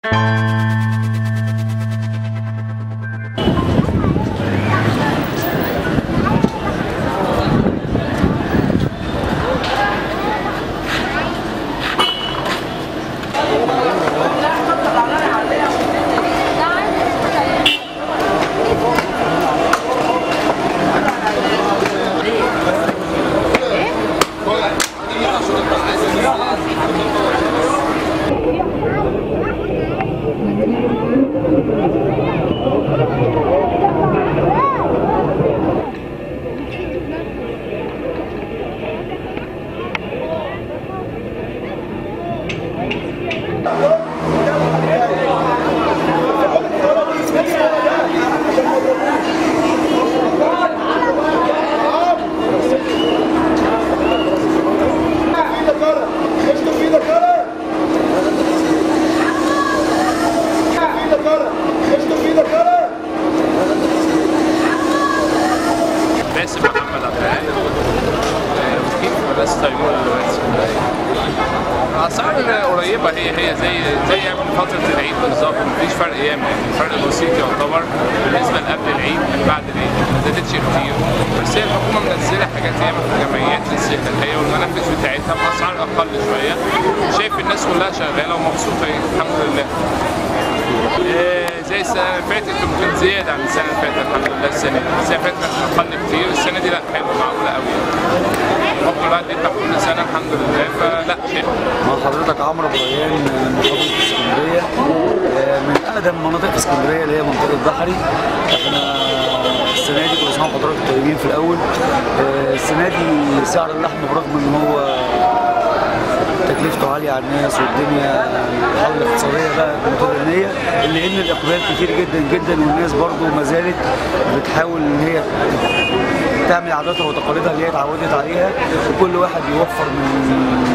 باسم محمد عبد العال مقيم في مدرسة تيمور دلوقتي الأسعار قريبة هي هي زي زي قبل فترة العيد بالظبط مفيش فرق ياما يعني فرق بسيط يعتبر بالنسبة لقبل العيد من بعد العيد ما زادتش كتير بس هي الحكومة منزلة حاجات ياما في الجمعيات للسياحة والمنافذ بتاعتها بأسعار أقل شوية شايف الناس كلها شغالة ومبسوطة يعني الحمد لله آه، زي السنة اللي فاتت يمكن زيادة عن السنة اللي فاتت الحمد لله السنة دي السنة اللي فاتت كانت أقل كتير السنة دي لا حلوة معقولة قوي بفكر الواحد يفتح كل سنة الحمد لله فلا شيء مع حضرتك عمرو ابراهيم من محافظه اسكندريه آه، من اقدم مناطق اسكندريه اللي هي منطقه البحري احنا السنه دي كل سنه وحضرتك طيبين في الاول آه، السنه دي سعر اللحم برغم ان هو تكلفته عاليه على الناس والدنيا الحاله الاقتصاديه بقى متدنيه الا ان الاقبال كتير جدا جدا والناس برضو ما زالت بتحاول ان هي تعمل عاداتها وتقاليدها اللي هي اتعودت عليها وكل واحد يوفر من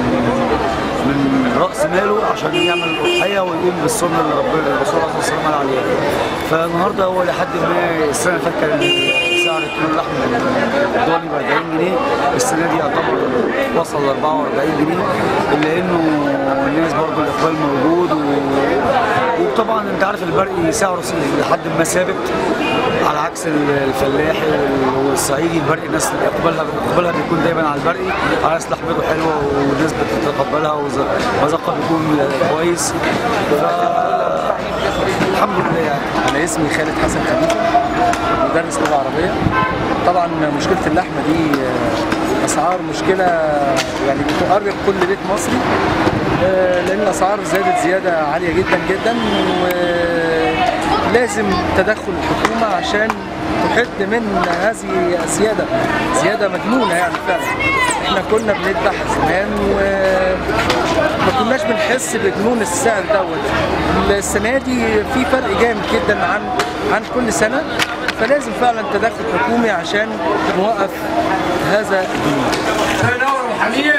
من راس ماله عشان يعمل الاضحيه ويقوم بالسنه اللي ربنا الرسول عليه الصلاه والسلام قال عليها فالنهارده هو لحد ما السنه اللي فاتت كان سعر كيلو اللحم الضاني ب 40 جنيه السنه دي يعتبر وصل ل 44 جنيه الا انه الناس برضه الاقبال موجود و... وطبعا انت عارف البرقي سعره لحد ما ثابت على عكس الفلاحي وال- والصعيدي البرقي الناس اقبالها اقبالها بيكون دايما على البرقي على اساس لحمته حلوه والناس بتتقبلها وز- وذوقها بيكون كويس ف- الحمد لله يعني انا اسمي خالد حسن خليفه مدرس لغه عربيه طبعا مشكله اللحمه دي آه، اسعار مشكله يعني بتؤرق كل بيت مصري آه، لان الاسعار زادت زياده عاليه جدا جدا ولازم تدخل الحكومه عشان تحد من هذه الزياده زياده مجنونه يعني فعلا احنا كنا بنذبح زمان وما كناش بنحس بجنون السعر دوت السنه دي في فرق جامد جدا عن عن كل سنه فلازم فعلا تدخل حكومي عشان نوقف هذا الجنون